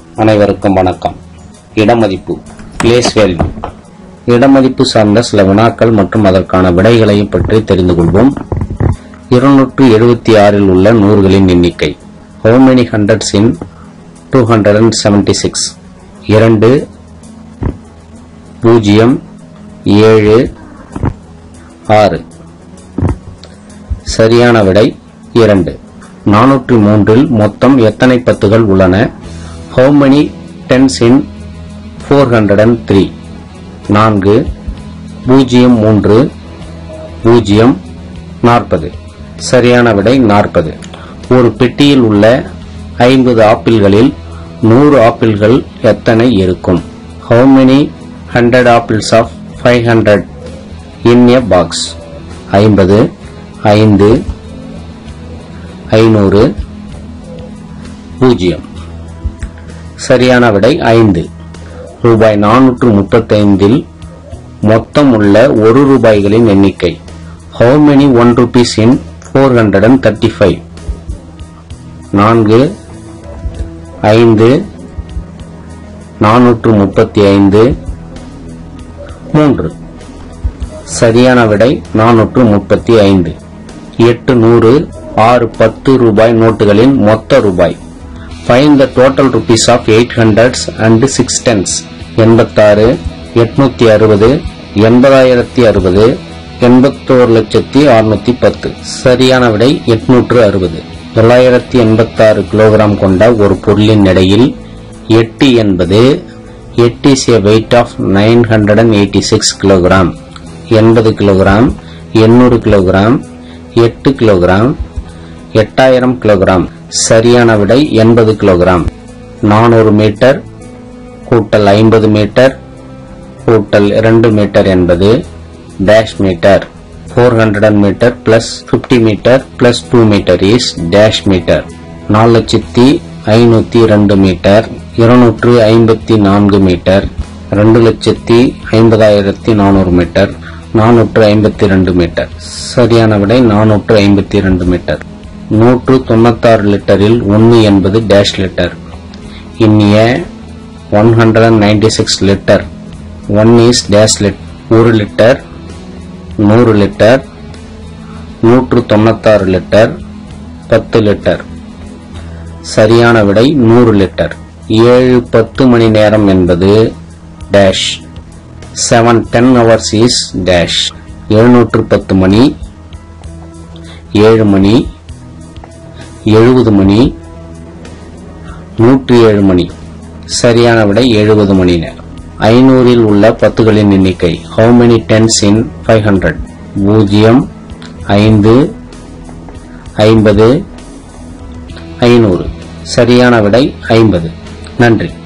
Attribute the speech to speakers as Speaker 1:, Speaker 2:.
Speaker 1: அனைவருக்கும் வணக்கம் இடமதிப்பு place value இடமதிப்பு சார்ந்த சில வினாக்கள் மற்றும் அதற்கான விடைகளையும் பற்றி தெரிந்து கொள்வோம் இருநூற்று எழுபத்தி ஆறில் உள்ள நூறுகளின் எண்ணிக்கை how many hundreds in two hundred and seventy six இரண்டு பூஜ்ஜியம் ஏழு ஆறு சரியான விடை இரண்டு நானூற்றி மூன்றில் மொத்தம் எத்தனை பத்துகள் உள்ளன how many tens in four hundred and three நான்கு பூஜ்ஜியம் மூன்று பூஜ்ஜியம் நாற்பது சரியான விடை நாற்பது ஒரு பெட்டியில் உள்ள ஐம்பது ஆப்பிள்களில் நூறு ஆப்பிள்கள் எத்தனை இருக்கும் how many hundred apples of five hundred in a box ஐம்பது ஐந்து ஐநூறு பூஜ்ஜியம் சரியான விடை ஐந்து ரூபாய் நானூற்று முப்பத்தைந்தில் மொத்தம் உள்ள ஒரு ரூபாய்களின் எண்ணிக்கை how many one rupees in four hundred and thirty five நான்கு ஐந்து நானூற்று முப்பத்தி ஐந்து மூன்று சரியான விடை நானூற்று முப்பத்தி ஐந்து எட்டு நூறு ஆறு பத்து ரூபாய் நோட்டுகளின் மொத்த ரூபாய் find the total rupees of eight hundreds and six tens எண்பத்தாறு எட்நூத்தி அறுபது எண்பதாயிரத்தி அறுபது எண்பத்தோரு லட்சத்தி அறுநூத்தி பத்து சரியான விடை எட்நூற்று அறுபது தொள்ளாயிரத்தி எண்பத்தாறு கிலோகிராம் கொண்ட ஒரு பொருளின் எடையில் எட்டு என்பது eight is a weight of nine hundred and eighty six kilogram எண்பது கிலோகிராம் எண்ணூறு கிலோகிராம் எட்டு கிலோகிராம் எட்டாயிரம் கிலோகிராம் சரியான விடை எண்பது கிலோகிராம் நானூறு மீட்டர் கூட்டல் ஐம்பது மீட்டர் கூட்டல் இரண்டு மீட்டர் என்பது dash metre four hundred metre plus fifty metre plus two metre is dash metre நாலு லட்சத்தி ஐநூத்தி ரெண்டு மீட்டர் இருநூற்று ஐம்பத்தி நான்கு மீட்டர் ரெண்டு லட்சத்தி ஐம்பதாயிரத்தி நானூறு மீட்டர் நானூற்று ஐம்பத்தி ரெண்டு மீட்டர் சரியான விடை நானூற்று ஐம்பத்தி ரெண்டு மீட்டர் நூற்று தொண்ணூத்தாறு லிட்டரில் ஒன்று என்பது dash litre in a one hundred and ninety six litre one is dash litre ஒரு லிட்டர் நூறு லிட்டர் நூற்று தொண்ணூத்தாறு லிட்டர் பத்து லிட்டர் சரியான விடை நூறு லிட்டர் ஏழு பத்து மணி நேரம் என்பது dash seven ten hours is dash எழுநூற்று பத்து மணி ஏழு மணி எழுபது மணி நூற்றி ஏழு மணி சரியான விடை எழுபது மணி நேரம் ஐநூறில் உள்ள பத்துகளின் எண்ணிக்கை how many tens in five hundred பூஜ்ஜியம் ஐந்து ஐம்பது ஐநூறு சரியான விடை ஐம்பது நன்றி